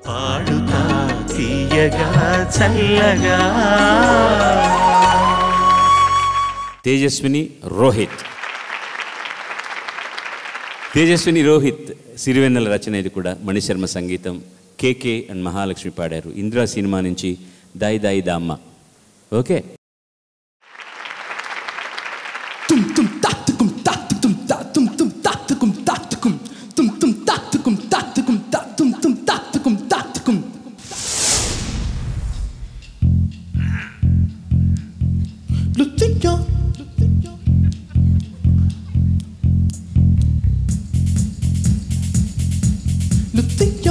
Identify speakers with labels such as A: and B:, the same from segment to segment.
A: పాడుతా తీయగా చల్లగా
B: తేజస్విని రోహిత్ తేజస్విని రోహిత్ సిరివెన్నెల రచన ఇది కూడా మణిశర్మ సంగీతం కేకే అండ్ మహాలక్ష్మి పాడారు ఇందిరా సినిమా నుంచి దాయి దాయి దామ్మ okay
C: tum tum ta tum ta tum ta tum tum ta tum ta tum tum tum ta tum ta tum ta tum tum ta tum ta tum Lutica Lutica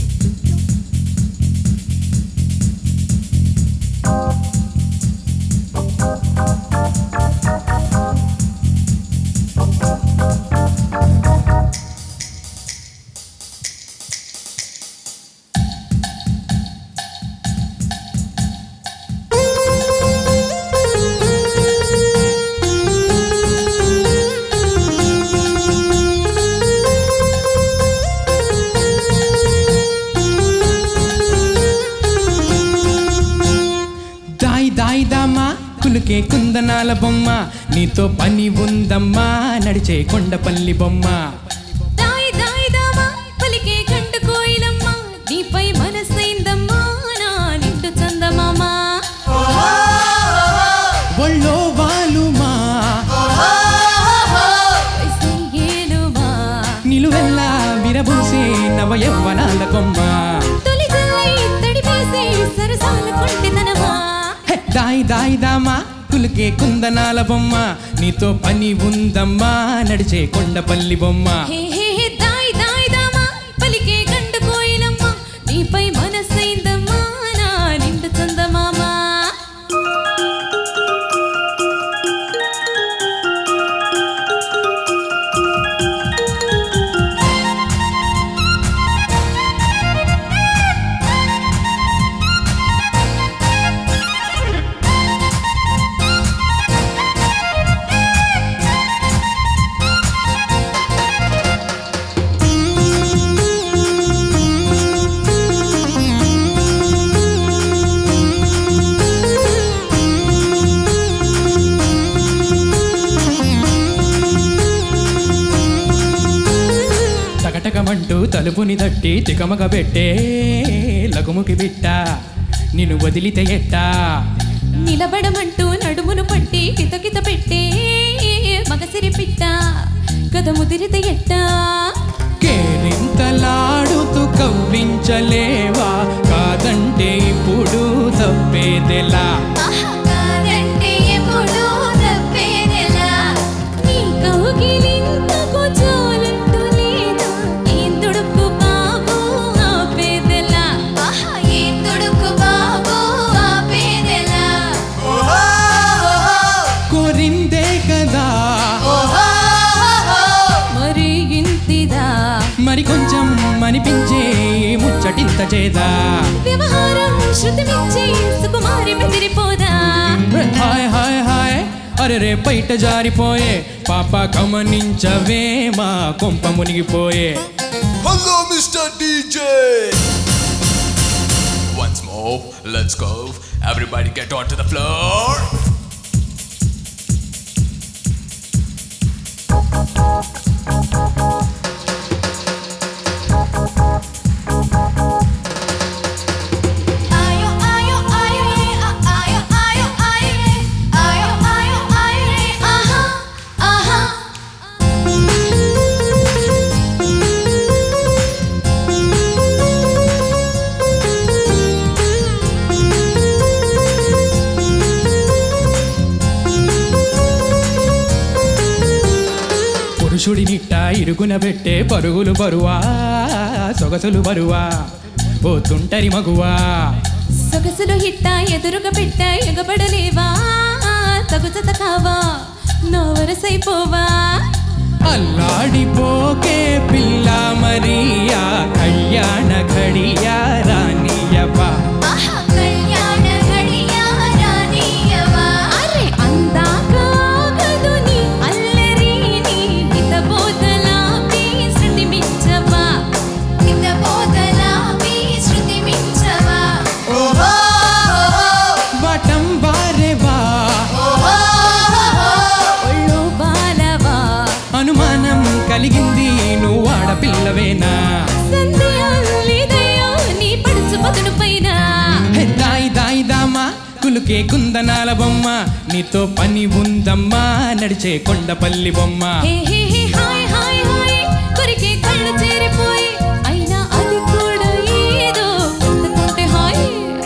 C: దాయి దాయి దామా కులుకే కుందనాల బొమ్మ నీతో పని ఉందమ్మా నడిచే కొండపల్లి బొమ్మ
D: దాయి దాయి దామా పలికే గంట కోయిలమ్మ నీపై మనసైందమ్మా నా నిండు చందమామ
C: ఒళ్ళో వాలుమా
D: వయసై ఏలుమా
C: నిలువెల్లా విరబూసే నవ యవ్వనాల కొమ్మ
D: తొలి జల్లై తడిపేసే సరసాల కొంటెతనమా
C: హే, దాయి దాయి దామా కులుకే కుందనాల బొమ్మ నీతో పని ఉందమ్మా నడిచే కొండపల్లి బొమ్మ
D: హే హే హే దాయి దాయి దామా పలికే గంట కోయిలమ్మ నీపై మనసైందమ్మా నా నిండు చందమామ
C: టకటకమంటూ తలుపుని తట్టి తికమక పెట్టే లగుముకి బిట్ట నిన్ను వదిలితే ఎట్టా
D: నిలబడమంటూ నడుమును పట్టి కితకిత పెట్టే మగసిరి పిట్ట కథ ముదిరిత ఎట్టా
C: కేరింతలాడుతూ కవ్వించలేవా కాదంటే ఇప్పుడు తప్పేదెలా
D: కాదంటే ఎప్పుడు తప్పేదెలా నీ కౌగిలింతకు చాలంటూ లేదా ఏం దుడుకు బాబు ఆపేదెలా ఏం దుడుకు బాబు ఆపేదెలా
C: కోరిందే కదా
D: మరి ఇంతిదా
C: మరి కొంచెం అనిపించే ముచ్చటింత చేదా
D: వ్యవహారం శృతి మించి సుకుమారి బెదిరిపోదా
C: హాయ్ హాయ్ హాయ్ అరే రే బయట జారిపోయే పాప గమనించవే మా కొంప మునిగిపోయే
E: Hello, Mr. DJ. Once more, let's go. Everybody get onto the floor.
D: ఆయో ఆయో ఆయో రే ఆయో ఆయో ఆయో రే ఆయో ఆయో ఆయో రే ఆహా ఆహా
C: పురుషుడి నిట్ట ఇరుకున పెట్టే పరుగులు బరువా సొగసులు బరువా ఓ తుంటరి మగువా
D: సొగసులు హిట్ట ఎదురుగా పెట్ట ఎగబడలేవా తగుజత కావా నా వరసైపోవా
C: అల్లాడిపోకే పిల్ల మరియా కళ్యాణ ఘడియా రానియవా
D: కళ్యాణ గడియా రానియవా అరే అందాక ఆగదు నీ అల్లరి నీ హితబోధలా మీ శృతి మించవా హితబోధలా మీ శృతి
C: కులికే కుందనాల బొమ్మ నీతో పని ఉందమ్మా నడిచే కొండపల్లి బొమ్మ
D: హే హే హే హాయ్ హాయ్ హాయ్ కొరికే కళ్ళు చేరిపోయి అయినా అది కూడా ఏదో కొట్టుకుంటే హాయ్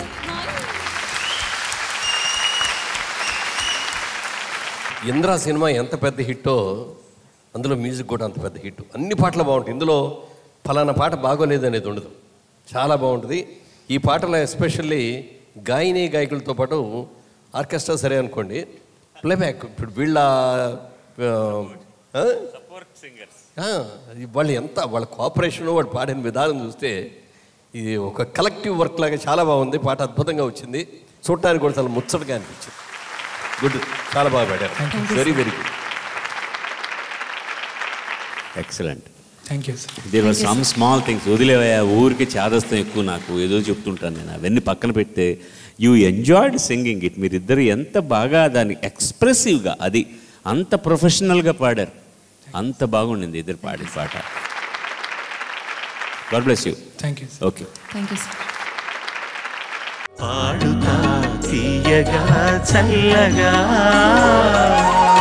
F: ఇంద్ర సినిమా ఎంత పెద్ద హిట్టో అందులో మ్యూజిక్ కూడా అంత పెద్ద హిట్ అన్ని పాటలు బాగుంటాయి ఇందులో ఫలానా పాట బాగోలేదు అనేది ఉండదు చాలా బాగుంటుంది ఈ పాటలో ఎస్పెషల్లీ గాయని గాయకులతో పాటు ఆర్కెస్ట్రా సరే అనుకోండి ప్లేబ్యాక్ ఇప్పుడు వీళ్ళ ఆ, ఆ? ఆ, అది వాళ్ళు ఎంత వాళ్ళ కోఆపరేషన్ వాళ్ళు పాడిన విధానం చూస్తే ఇది ఒక కలెక్టివ్ వర్క్ లాగా చాలా బాగుంది పాట అద్భుతంగా వచ్చింది చూడటానికి కూడా చాలా ముచ్చటగా అనిపించింది గుడ్ చాలా బాగా పాడారు very very good
B: excellent
C: thank you sir
B: there were some small things వదిలేవయ్యా ఊరికి చాదస్తం ఎక్కువ నాకు ఏదో చెప్తుంటాను నేను అవన్నీ పక్కన పెడితే యూ ఎంజాయ్డ్ సింగింగ్ ఇట్ మీరిద్దరు ఎంత బాగా దాన్ని ఎక్స్ప్రెసివ్గా అది అంత ప్రొఫెషనల్గా పాడారు అంత బాగుండింది ఇద్దరు పాడిన పాట God bless you
C: thank you
B: okay
D: thank you sir
A: పాడుతా తీయగా చల్లగా